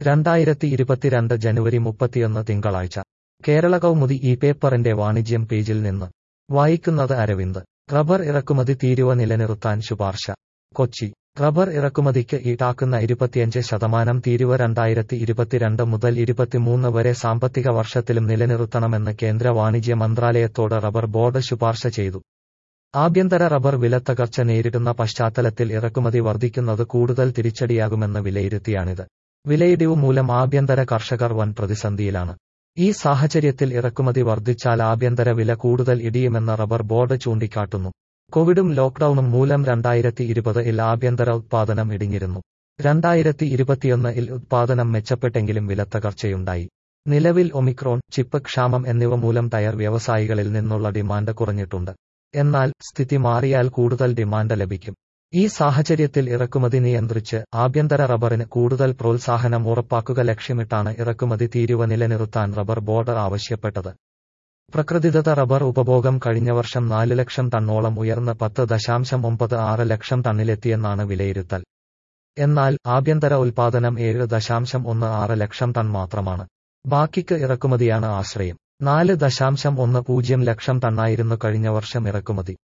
രണ്ടായിരത്തി ഇരുപത്തിരണ്ട് ജനുവരി മുപ്പത്തിയൊന്ന് തിങ്കളാഴ്ച കേരള കൗമുദി ഈ പേപ്പറിന്റെ വാണിജ്യം പേജിൽ നിന്ന് വായിക്കുന്നത് അരവിന്ദ് റബ്ബർ ഇറക്കുമതി തീരുവ നിലനിർത്താൻ ശുപാർശ കൊച്ചി റബ്ബർ ഇറക്കുമതിക്ക് ഈടാക്കുന്ന ഇരുപത്തിയഞ്ച് ശതമാനം തീരുവ രണ്ടായിരത്തി ഇരുപത്തിരണ്ട് മുതൽ ഇരുപത്തിമൂന്ന് വരെ സാമ്പത്തിക വർഷത്തിലും നിലനിർത്തണമെന്ന് കേന്ദ്ര വാണിജ്യ മന്ത്രാലയത്തോട് റബ്ബർ ബോർഡ് ശുപാർശ ചെയ്തു ആഭ്യന്തര റബ്ബർ വിലത്തകർച്ച നേരിടുന്ന പശ്ചാത്തലത്തിൽ ഇറക്കുമതി വർദ്ധിക്കുന്നത് കൂടുതൽ തിരിച്ചടിയാകുമെന്ന് വിലയിരുത്തിയാണിത് വിലയിടിവ് മൂലം ആഭ്യന്തര കർഷകർ വൻ പ്രതിസന്ധിയിലാണ് ഈ സാഹചര്യത്തിൽ ഇറക്കുമതി വർദ്ധിച്ചാൽ ആഭ്യന്തര വില കൂടുതൽ ഇടിയുമെന്ന് റബ്ബർ ബോർഡ് ചൂണ്ടിക്കാട്ടുന്നു കോവിഡും ലോക്ഡൌണും മൂലം രണ്ടായിരത്തി ഇരുപത് ഇൽ ആഭ്യന്തര ഉത്പാദനം ഇടിഞ്ഞിരുന്നു രണ്ടായിരത്തി ഇരുപത്തിയൊന്ന് ഇൽ ഉത്പാദനം മെച്ചപ്പെട്ടെങ്കിലും വിലത്തകർച്ചയുണ്ടായി നിലവിൽ ഒമിക്രോൺ ചിപ്പ് ക്ഷാമം എന്നിവ മൂലം ടയർ വ്യവസായികളിൽ നിന്നുള്ള ഡിമാൻഡ് കുറഞ്ഞിട്ടുണ്ട് എന്നാൽ സ്ഥിതി മാറിയാൽ കൂടുതൽ ഡിമാൻഡ് ലഭിക്കും ഈ സാഹചര്യത്തിൽ ഇറക്കുമതി നിയന്ത്രിച്ച് ആഭ്യന്തര റബ്ബറിന് കൂടുതൽ പ്രോത്സാഹനം ഉറപ്പാക്കുക ലക്ഷ്യമിട്ടാണ് ഇറക്കുമതി തീരുവ നിലനിർത്താൻ റബ്ബർ ബോർഡ് ആവശ്യപ്പെട്ടത് പ്രകൃതിദത്ത റബ്ബർ ഉപഭോഗം കഴിഞ്ഞ വർഷം നാല് ലക്ഷം ടണ്ണോളം ഉയർന്ന് പത്ത് ദശാംശം ഒമ്പത് ആറ് ലക്ഷം ടണ്ണിലെത്തിയെന്നാണ് വിലയിരുത്തൽ എന്നാൽ ആഭ്യന്തര ഉൽപാദനം ഏഴ് ദശാംശം ഒന്ന് ആറ് ലക്ഷം ടൺ മാത്രമാണ് ബാക്കിക്ക് ഇറക്കുമതിയാണ് ആശ്രയം നാല് ദശാംശം ഒന്ന് പൂജ്യം ലക്ഷം ടണ്ണായിരുന്നു കഴിഞ്ഞ വർഷം ഇറക്കുമതി